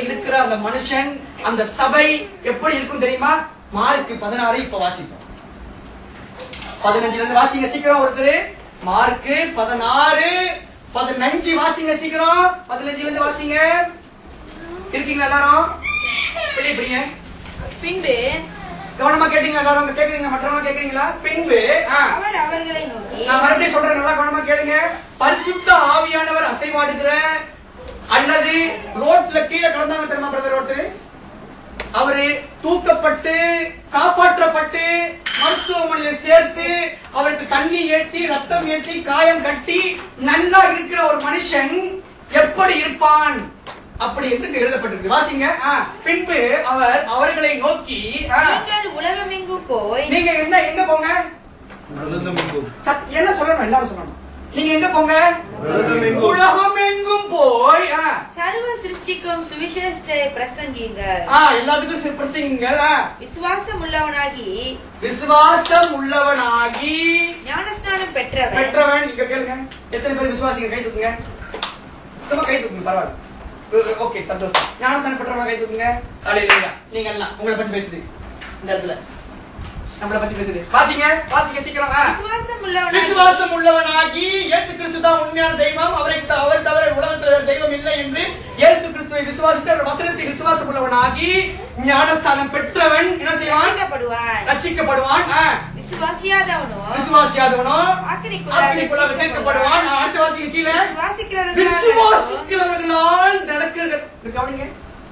இருக்கிற அந்த மனுஷன் அந்த சபை எப்படி இருக்கும் தெரியுமா மார்க் பதினாறு இப்ப வாசிப்போம் பதினஞ்சுல இருந்து வாசிங்க சீக்கிரம் ஒருத்தர் மார்க் பதினாறு பதினஞ்சு வாசிங்க சீக்கிரம் பதினஞ்சுல இருந்து வாசிங்க இருக்கீங்களா எல்லாரும் பிடி பிடிங்க பின்பு கவனமா கேட்டீங்களா எல்லாரும் கேக்குறீங்க மற்றவங்க கேக்குறீங்களா பின்பு ஆ. அவர் அவர்களை நோக்கி நான் மறுபடியும் சொல்றேன் நல்லா கவனமா கேளுங்க பரிசுத்த ஆவியானவர் அசைவாடுகிற அல்லது ரோட்ல கீழே கிடந்தாங்க தெரியுமா பிரதர் ரோட்டு அவரு தூக்கப்பட்டு காப்பாற்றப்பட்டு மருத்துவமனையில் சேர்த்து அவருக்கு தண்ணி ஏத்தி ரத்தம் ஏத்தி காயம் கட்டி நல்லா இருக்கிற ஒரு மனுஷன் எப்படி இருப்பான் அப்படி என்று இங்க எழுதப்பட்டிருக்கு வாசிங்க ஆ, பின்பு அவர் அவர்களை நோக்கி ஆ, நீங்கள் உலகமெங்கும் போய் நீங்க என்ன எங்க போங்க சத்- என்ன சொல்லணும் எல்லாரும் சொல்லணும் நீங்க எங்க போங்க உலகமெங்கும். உலகம் எங்கும் போய் ஆ, சர்வ சிருஷ்டிக்கும் சுவிசேஷத்தை பிரசங்கியுங்கள் ஆ, எல்லாத்துக்கும் சி- பிரசங்கிங்கள் ஆ. விசுவாசம் உள்ளவனாகி விசுவாசம் உள்ளவனாகி ஞானஸ்நானம் பெற்றவன் பெற்றவன் இங்க கேளுங்க எத்தனை பேர் விசுவாசிங்க கை தூக்குங்க சும்மா கை தூக்குங்க பரவாயில்ல ஓ- ஓகே சந்தோஷம் ஞானஸ்தானம் பெற்றவங்க கை தூக்குங்க அலையில நீங்க எல்லாம் உங்களை பத்தி பேசுது இந்த இடத்துல நம்மளை பத்தி பேசுது வாசிங்க வாசிங்க சீக்கிரம் ஆ. விசுவாசம் உள்ளவனாகி விசுவாசம் உள்ளவனாகி இயேசு கிறிஸ்து தான் உண்மையான தெய்வம் அவரை த- அவர் தவிர உலகத்தில் வேறு தெய்வம் இல்லை என்று இயேசு கிறிஸ்துவை விசுவாசித்து அவர் வசனத்தை விசுவாசம் உள்ளவனாகி ஞானஸ்தானம் பெற்றவன் என்ன செய்வான் ரட்சிக்கப்படுவான் ரட்சிக்கப்படுவான் ஆ. விசுவாசியாதவனோ விசுவாசியாதவனோ ஆக்கினைக்குள்ளாக ஆக்கினைக்குள்ளாக தீர்க்கப்படுவான் ஆ, அடுத்த வாசிங்க கீழே விசுவாசிக்கிறவர்களால் விசுவாசிக்கிறவர்களால் நடக்கிற இது கவனிங்க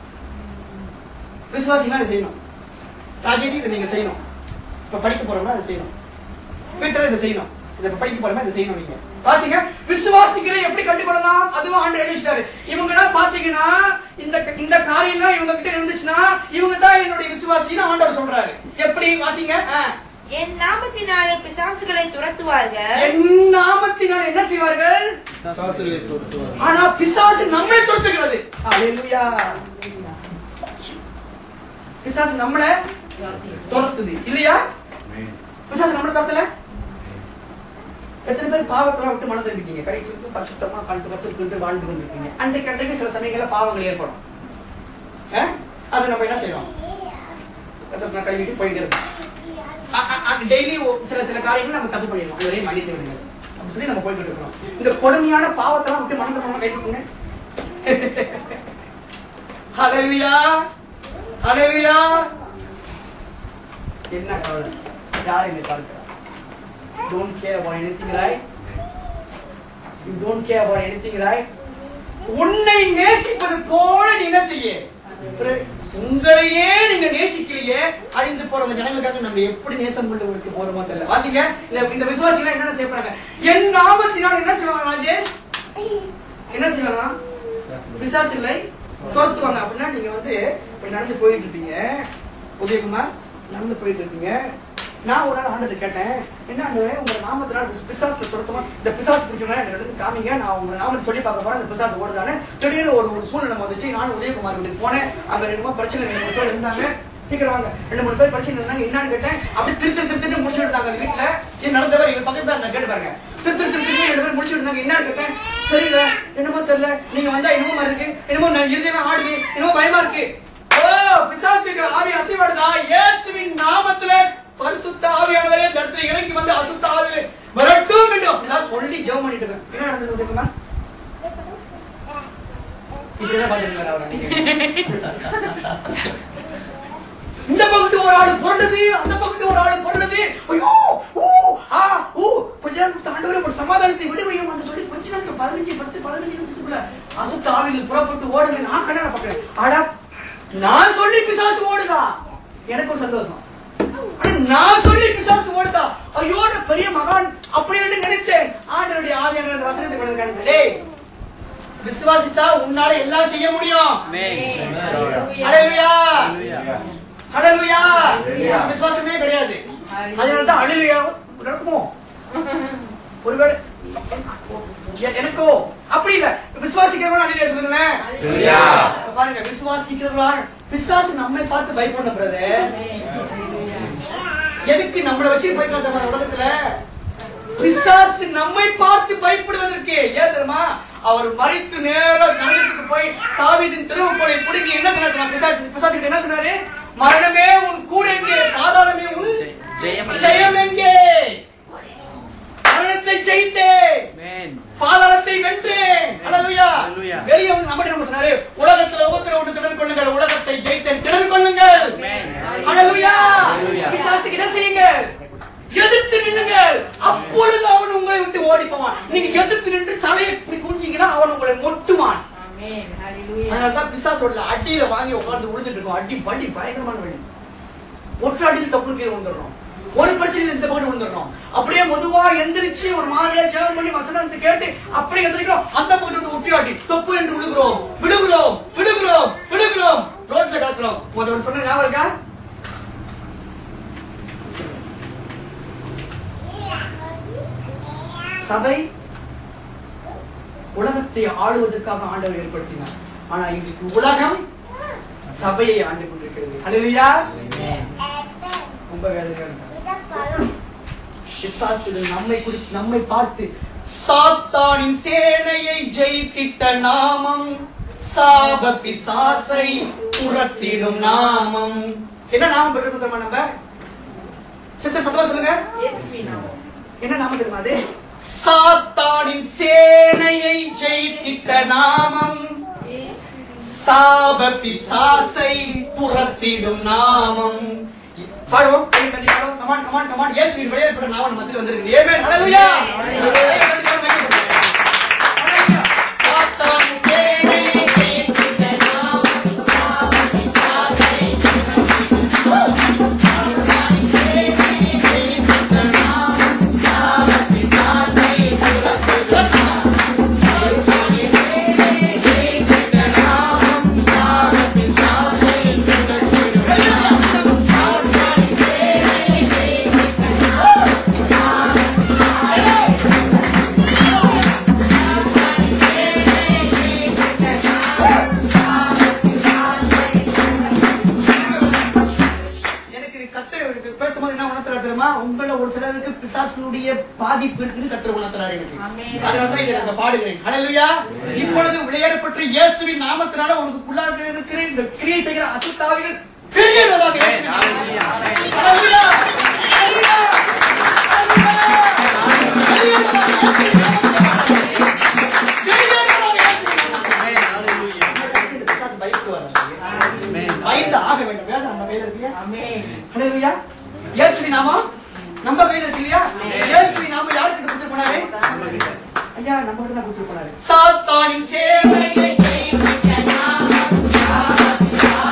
விசுவாசினா இதை செய்யணும் ராஜேஜி இதை நீங்க செய்யணும் இப்ப படிக்க போறோம்னா அதை செய்யணும் வீட்டுல இதை செய்யணும் இதை இப்ப படிக்க போறோம்னா இதை செய்யணும் நீங்க வாசிங்க விசுவாசிக்கிற எப்படி கண்டுகொள்ளலாம் அதுவும் ஆண்டு எழுதிட்டாரு இவங்க எல்லாம் பாத்தீங்கன்னா இந்த இந்த காரியம்லாம் இவங்க கிட்ட இருந்துச்சுன்னா இவங்க தான் என்னுடைய விசுவாசின்னு ஆண்டவர் சொல்றாரு எப்படி வாசிங்க ஆ. என் நாமத்தினாலே பிசாசுகளை துரத்துவார்கள் என் நாமத்தினால் என்ன செய்வார்கள் சாசுகளை தொடுத்துவார் ஆனா பிசாசு நம்மை துரத்துகிறது அல்லேலூயா பிசாசு நம்மள துரத்துது இல்லையா பிசாசு நம்மள துரத்தல எத்தனை பேர் பாவத்தெல்லாம் விட்டு மனம் திரும்பிட்டீங்க கை சுட்டு பரிசுத்தமா கழுத்து பத்து கொண்டு வாழ்ந்து கொண்டிருக்கீங்க அன்றைக்கு அன்றைக்கு சில சமயங்கள்ல பாவங்கள் ஏற்படும் ஆ? அது நம்ம என்ன செய்யறோம் நான் கழுவிட்டு போயிட்டே இருக்கோம் டெய்லி சில சில காரியங்கள் நம்ம தப்பு பண்ணிடுவோம் ஒரே மன்னித்து விடுங்க அப்படி சொல்லி நம்ம போய்கிட்டு இருக்கோம் இந்த கொடுமையான பாவத்தெல்லாம் விட்டு மனம் திரும்ப கை தூக்குங்க ஹalleluya ஹalleluya என்ன கவலை யார் என்னை பார்க்கிறா don't care about anything right you don't care about anything right உன்னை நேசிப்பது போல நீ என்ன செய்ய உங்களையே நீங்க நேசிக்கலையே அழிந்து போற அந்த ஜனங்களுக்காக நம்ம எப்படி நேசம் கொண்டு உங்களுக்கு போறோமோ தெரியல வாசிங்க இந்த இந்த விசுவாசிகள் என்னென்ன செய்ய போறாங்க என் நாமத்தினால் என்ன செய்வாங்க ராஜேஷ் என்ன செய்வாங்க பிசாசு இல்லை துரத்துவாங்க அப்படின்னா நீங்க வந்து இப்படி நடந்து போயிட்டு இருப்பீங்க உதயகுமார் நடந்து போயிட்டு இருக்கீங்க நான் ஒரு நாள் ஆண்டு கேட்டேன் என்ன ஆண்டவரே, உங்க நாமத்தினால பிசாசுல துரத்துமா இந்த பிசாசு பிடிச்சவங்க எனக்கு எடுத்து காமிங்க நான் உங்க நாமத்தை சொல்லி பார்க்க போறேன் இந்த பிசாசு ஓடுதானே திடீர்னு ஒரு ஒரு சூழ்நிலை வந்துச்சு நானும் உதயகுமார் வீட்டுக்கு போனேன் அங்க ரெண்டு மூணு பிரச்சனை ரெண்டு மூணு பேர் இருந்தாங்க சீக்கிரம் வாங்க ரெண்டு மூணு பேர் பிரச்சனை இருந்தாங்க என்னன்னு கேட்டேன் அப்படி திரு திரு திரு திரு முடிச்சுட்டு இருந்தாங்க அந்த வீட்டுல இது நடந்தவர் எங்க பக்கத்துல இருந்தா கேட்டு பாருங்க திரு திரு திரு திரு ரெண்டு பேர் முடிச்சுட்டு இருந்தாங்க என்னன்னு கேட்டேன் தெரியல என்னமோ தெரியல நீங்க வந்தா என்னமோ மாதிரி இருக்கு என்னமோ நான் இருதயமே ஆடுது என்னமோ பயமா இருக்கு ஓ பிசாசுகள் ஆவி அசைவாடுதா இயேசுவின் நாமத்திலே பரிசுத்த ஆவியானவரே இந்த இடத்துல இறங்கி வந்து அசுத்த ஆவியிலே வரட்டும் வேண்டும் இதெல்லாம் சொல்லி ஜெபம் பண்ணிட்டு இருக்கேன் என்ன நடந்தது தெரியுமா இப்படிதான் பாத்துருக்காரு அவரை நீங்க இந்த பக்கத்து ஒரு ஆளு பொருளுது அந்த பக்கத்து ஒரு ஆளு பொருளுது ஐயோ ஊ ஆ ஊ கொஞ்ச நேரம் கொடுத்த ஆண்டவரே ஒரு சமாதானத்தை விடு வையும் என்று சொல்லி கொஞ்ச நேரம் பதினஞ்சு பத்து பதினஞ்சு நிமிஷத்துக்குள்ள அசுத்த ஆவியில் புறப்பட்டு ஓடுங்க நான் கண்ணாட பாக்குறேன் அடா நான் சொல்லி பிசாசு ஓடுதா எனக்கு ஒரு சந்தோஷம் ஆனா நான் சொல்லி பிசாசு ஓடுதா ஐயோ நான் பெரிய மகான் அப்படி என்று நினைத்தேன் ஆண்டவருடைய ஆவியான அந்த வசனத்தை கொடுங்க டேய் விசுவாசித்தா உன்னால எல்லாம் செய்ய முடியும் ஹalleluya ஹalleluya விசுவாசமே கிடையாது அதனால தான் ஹalleluya நடக்குமோ ஒருவேளை எ- எனக்கோ அப்படி இல்ல விசுவாசிக்கிறவங்க ஹalleluya சொல்லுங்களேன் ஹalleluya. இப்ப பாருங்க விசுவாசிக்கிறவங்களா பிசாசு நம்மை பார்த்து பயப்பட பிரதர் எதுக்கு நம்மள வச்சு போயிட்டு வந்த உலகத்துல பிசாசு நம்மை பார்த்து பயப்படுவதற்கு ஏன் தெரியுமா அவர் மறித்து நேரம் நரகத்துக்கு போய் தாவீதின் திருவப்போலை பிடிங்கி என்ன சொன்னார் பிசாசு பிசாசு என்ன சொன்னாரு மரணமே உன் கூட எங்கே பாதாளமே உன் ஜெயம் ஜெயம் எங்கே மரணத்தை ஜெயித்தேன் பாதாளத்தை வென்றேன் அல்லேலூயா அல்லேலூயா. வெளியே வந்து நம்மகிட்ட நம்ம சொன்னாரு உலகத்துல உபத்திரவம் விட்டு திடர் கொள்ளுங்கள் உலகத்தை ஜெயித்தேன் திடர் கொள்ளுங்கள் Amen. அல்லேலூயா அல்லேலூயா. பிசாசுக்கு என்ன செய்யுங்கள் எதிர்த்து நின்னுங்கள் அப்பொழுது அவன் உங்களை விட்டு ஓடி போவான் நீங்க எதிர்த்து நின்று தலையை இப்படி குனிஞ்சீங்கன்னா அவன் உங்களை மொட்டுவான் அதனாலதான் பிசாசோட அடியில வாங்கி உட்கார்ந்து விழுந்துட்டு இருக்கோம் அடி வலி பயங்கரமான வலி ஒற்றை அடியில் தப்பு கீழே வந்துடுறோம் ஒரு பிரச்சனை இந்த பக்கம் வந்துடுறோம் அப்படியே மெதுவா எந்திரிச்சு ஒரு மாதிரியா ஜெபம் பண்ணி வசனத்தை கேட்டு அப்படியே எந்திரிக்கிறோம் அந்த பக்கம் வந்து ஒற்றை அடி தப்பு என்று விழுகிறோம் விழுகிறோம் விழுகிறோம் விழுகிறோம் ரோட்ல கிடக்கிறோம் முதல்ல சொன்ன ஞாபகம் இருக்கா சபை உலகத்தை ஆளுவதற்காக ஆண்டவர் ஏற்படுத்தினார் ஆனா இன்றைக்கு உலகம் சபையை ஆண்டு கொண்டிருக்கிறது அல்லையா ரொம்ப வேதனையா இருக்கு. பிசாசுகள் நம்மை குறித்து நம்மை பார்த்து சாத்தானின் சேனையை ஜெயித்திட்ட நாமம் சாப பிசாசை புறத்திடும் நாமம் என்ன நாமம் பெற்று தெரியுமா நம்ம சித்த சத்தமா சொல்லுங்க என்ன நாமம் தெரியுமா அது சாத்தானின் சேனையை ஜெயித்திட்ட நாமம் சாப பிசாசை புறத்திடும் நாமம் பாடுவோம் கை தட்டி பாடுவோம் கமான் கமான் கமான் இயேசுவின் வெளியே சொல்ற நாமம் மத்தியில் வந்திருக்கு ஆமென் ஹalleluya சாத்தான் சேனையை ஜெயித்திட்ட நாமம் எனக்கு இது கர்த்தர் பேசும்போது என்ன உணர்த்துறாரு தெரியுமா உங்கள ஒரு சிலருக்கு பிசாசனுடைய பாதிப்பு இருக்குன்னு கர்த்தர் உணர்த்துறாரு எனக்கு அதனாலதான் இதை நான் பாடுகிறேன் ஹalleluya இப்பொழுது விளையாடப்பட்ட இயேசுவின் நாமத்தினால உனக்குள்ளாக இருக்கிற இந்த கிரியை செய்கிற அசுத்தாவிகள் வெளியேறுவதாக இயேசுவின் நாமத்தில். ஹalleluya ஹalleluya வெளியேறுவதாக இயேசுவின் நாமத்தில். வெளியேறுவதாக இயேசுவின் நாமத்தில். இந்த பிசாசு பயப்பட்டு வராது. பயந்து ஆக வேண்டும் வேதம் நம்ம கையில இருக்கு ஹalleluya இயேசுவின் நாமம் நம்ம கையில இருக்கு இல்லையா இயேசுவின் நாமம் யாருக்கு கொடுத்து போனாரு ஐயா நம்ம கிட்ட தான் கொடுத்து போனாரு சாத்தானின் சேவையை ஜெயித்த நாமம்.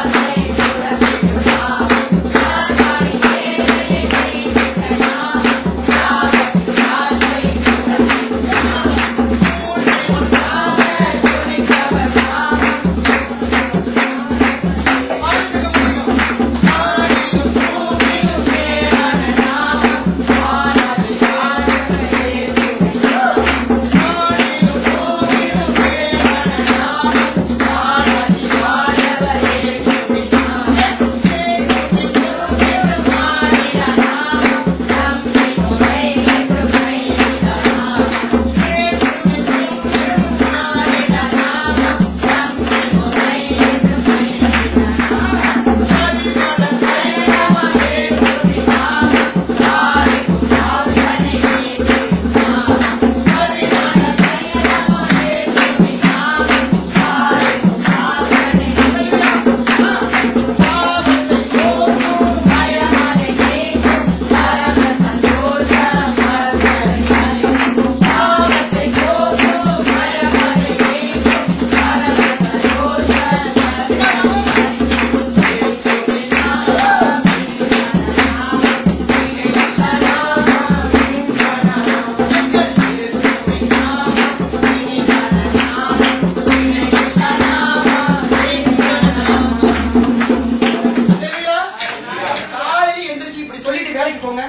காலையில எந்திரிச்சு இப்படி சொல்லிட்டு வேலைக்கு போங்க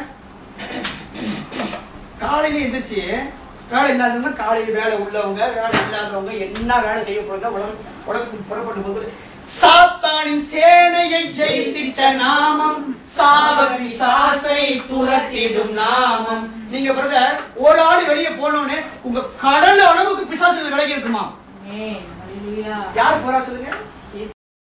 காலையில எந்திரிச்சு வேலை இல்லாதவங்க காலையில வேலை உள்ளவங்க வேலை இல்லாதவங்க என்ன வேலை செய்ய போறாங்க உலகம் உலகத்துக்கு புறப்பட்டு போகுது சாத்தானின் சேனையை ஜெயித்திட்ட நாமம் சாப பிசாசை துரத்திடும் நாமம் நீங்க பிரதர் ஒரு ஆள் வெளியே போனோன்னு உங்க கடல் அளவுக்கு பிசாசுகள் விலகி இருக்குமா யார் போறா சொல்லுங்க